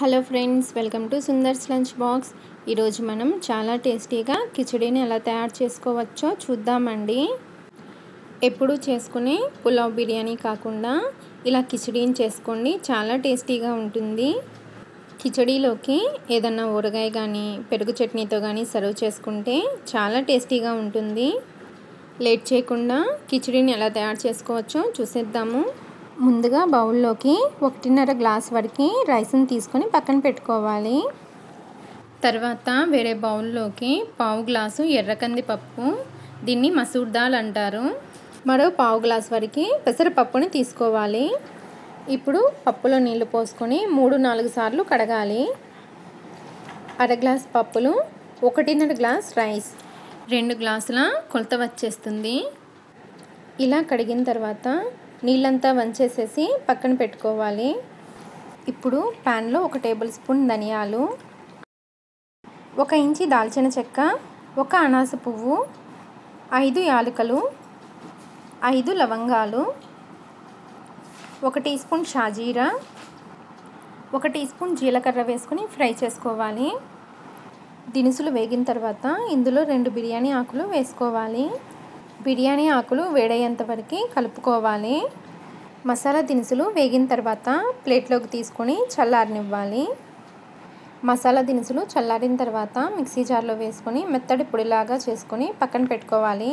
hello friends welcome to Sundar's lunch box ఈరోజు మనం చాలా టేస్టీగా కిచడీని ఎలా తయారు చేసుకోవచ్చో చూద్దామండి ఎప్పుడు చేసుకునే పులావ్ బిర్యానీ కాకుండా ఇలా కిచడీని చేసుకోండి చాలా టేస్టీగా ఉంటుంది కిచడీలోకి ఏదన్నా ఊరగాయ కానీ పెరుగు చట్నీతో కానీ సర్వ్ చేసుకుంటే చాలా టేస్టీగా ఉంటుంది లేట్ చేయకుండా కిచడీని ఎలా తయారు చేసుకోవచ్చో చూసేద్దాము ముందుగా బౌల్లోకి ఒకటిన్నర గ్లాస్ వరకు రైస్ని తీసుకొని పక్కన పెట్టుకోవాలి తర్వాత వేరే బౌల్లోకి పావు గ్లాసు ఎర్రకంది పప్పు దీన్ని మసూర్ దాల్ అంటారు మరో పావు గ్లాస్ వరకు పెసరపప్పుని తీసుకోవాలి ఇప్పుడు పప్పులో నీళ్లు పోసుకొని మూడు నాలుగు సార్లు కడగాలి అర గ్లాస్ పప్పులు ఒకటిన్నర గ్లాస్ రైస్ రెండు గ్లాసుల కొలత వచ్చేస్తుంది ఇలా కడిగిన తర్వాత నీళ్ళంతా వంచేసేసి పక్కన పెట్టుకోవాలి ఇప్పుడు ప్యాన్లో ఒక టేబుల్ స్పూన్ ధనియాలు ఒక ఇంచి దాల్చిన చెక్క ఒక అనాస పువ్వు ఐదు యాలకులు ఐదు లవంగాలు ఒక టీ స్పూన్ షాజీరా ఒక టీ స్పూన్ జీలకర్ర వేసుకొని ఫ్రై చేసుకోవాలి దినుసులు వేగిన తర్వాత ఇందులో రెండు బిర్యానీ ఆకులు వేసుకోవాలి బిర్యానీ ఆకులు వేడయ్యేంత వరకు కలుపుకోవాలి మసాలా దినుసులు వేగిన తర్వాత ప్లేట్లోకి తీసుకొని చల్లారనివ్వాలి మసాలా దినుసులు చల్లారిన తర్వాత మిక్సీ జార్లో వేసుకొని మెత్తడి పొడిలాగా చేసుకొని పక్కన పెట్టుకోవాలి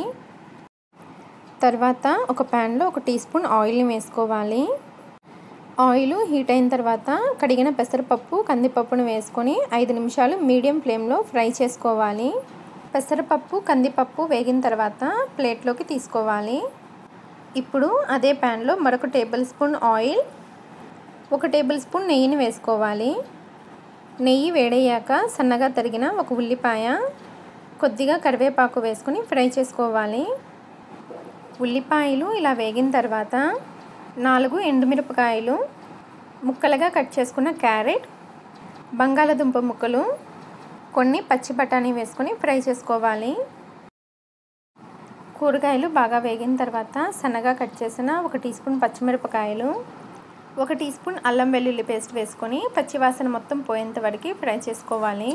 తర్వాత ఒక ప్యాన్లో ఒక టీ స్పూన్ ఆయిల్ని వేసుకోవాలి ఆయిల్ హీట్ అయిన తర్వాత కడిగిన పెసరపప్పు కందిపప్పును వేసుకొని ఐదు నిమిషాలు మీడియం ఫ్లేమ్లో ఫ్రై చేసుకోవాలి పెసరపప్పు కందిపప్పు వేగిన తర్వాత ప్లేట్లోకి తీసుకోవాలి ఇప్పుడు అదే ప్యాన్లో మరొక టేబుల్ స్పూన్ ఆయిల్ ఒక టేబుల్ స్పూన్ నెయ్యిని వేసుకోవాలి నెయ్యి వేడయ్యాక సన్నగా తరిగిన ఒక ఉల్లిపాయ కొద్దిగా కరివేపాకు వేసుకొని ఫ్రై చేసుకోవాలి ఉల్లిపాయలు ఇలా వేగిన తర్వాత నాలుగు ఎండుమిరపకాయలు ముక్కలుగా కట్ చేసుకున్న క్యారెట్ బంగాళదుంప ముక్కలు కొన్ని పచ్చి బఠానీ వేసుకొని ఫ్రై చేసుకోవాలి కూరగాయలు బాగా వేగిన తర్వాత సన్నగా కట్ చేసిన ఒక టీ స్పూన్ పచ్చిమిరపకాయలు ఒక టీ స్పూన్ అల్లం వెల్లుల్లి పేస్ట్ వేసుకొని పచ్చివాసన మొత్తం పోయేంత వరకు ఫ్రై చేసుకోవాలి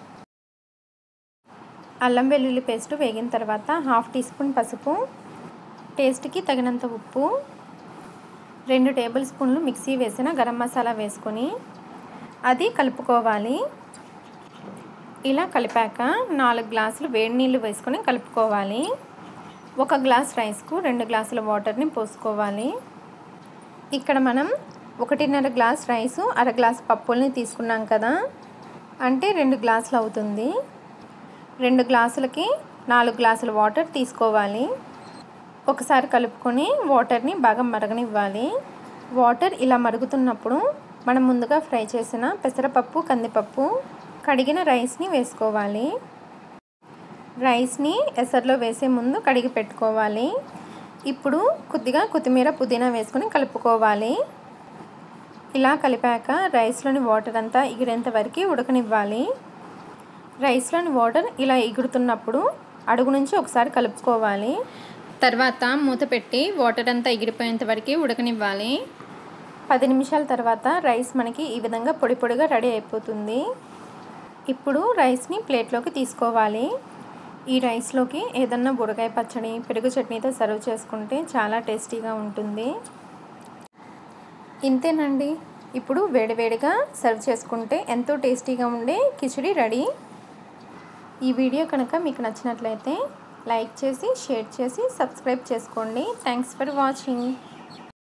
అల్లం వెల్లుల్లి పేస్ట్ వేగిన తర్వాత హాఫ్ టీ స్పూన్ పసుపు టేస్ట్కి తగినంత ఉప్పు రెండు టేబుల్ స్పూన్లు మిక్సీ వేసిన గరం మసాలా వేసుకొని అది కలుపుకోవాలి ఇలా కలిపాక నాలుగు గ్లాసులు వేడి నీళ్ళు వేసుకొని కలుపుకోవాలి ఒక గ్లాస్ రైస్కు రెండు గ్లాసుల వాటర్ని పోసుకోవాలి ఇక్కడ మనం ఒకటిన్నర గ్లాస్ రైసు అర గ్లాస్ పప్పుల్ని తీసుకున్నాం కదా అంటే రెండు గ్లాసులు అవుతుంది రెండు గ్లాసులకి నాలుగు గ్లాసుల వాటర్ తీసుకోవాలి ఒకసారి కలుపుకొని వాటర్ని బాగా మరగనివ్వాలి వాటర్ ఇలా మరుగుతున్నప్పుడు మనం ముందుగా ఫ్రై చేసిన పెసరపప్పు కందిపప్పు కడిగిన రైస్ని వేసుకోవాలి రైస్ని ఎసర్లో వేసే ముందు కడిగి పెట్టుకోవాలి ఇప్పుడు కొద్దిగా కొత్తిమీర పుదీనా వేసుకొని కలుపుకోవాలి ఇలా కలిపాక రైస్లోని వాటర్ అంతా ఎగిరేంత వరకు ఉడకనివ్వాలి రైస్లోని వాటర్ ఇలా ఎగురుతున్నప్పుడు అడుగు నుంచి ఒకసారి కలుపుకోవాలి తర్వాత మూత పెట్టి వాటర్ అంతా ఎగిరిపోయేంత వరకు ఉడకనివ్వాలి పది నిమిషాల తర్వాత రైస్ మనకి ఈ విధంగా పొడి పొడిగా రెడీ అయిపోతుంది ఇప్పుడు రైస్ని ప్లేట్లోకి తీసుకోవాలి ఈ రైస్లోకి ఏదన్నా బుడకాయ పచ్చడి పెరుగు చట్నీతో సర్వ్ చేసుకుంటే చాలా టేస్టీగా ఉంటుంది ఇంతేనండి ఇప్పుడు వేడివేడిగా సర్వ్ చేసుకుంటే ఎంతో టేస్టీగా ఉండే కిచడీ రెడీ ఈ వీడియో కనుక మీకు నచ్చినట్లయితే లైక్ చేసి షేర్ చేసి సబ్స్క్రైబ్ చేసుకోండి థ్యాంక్స్ ఫర్ వాచింగ్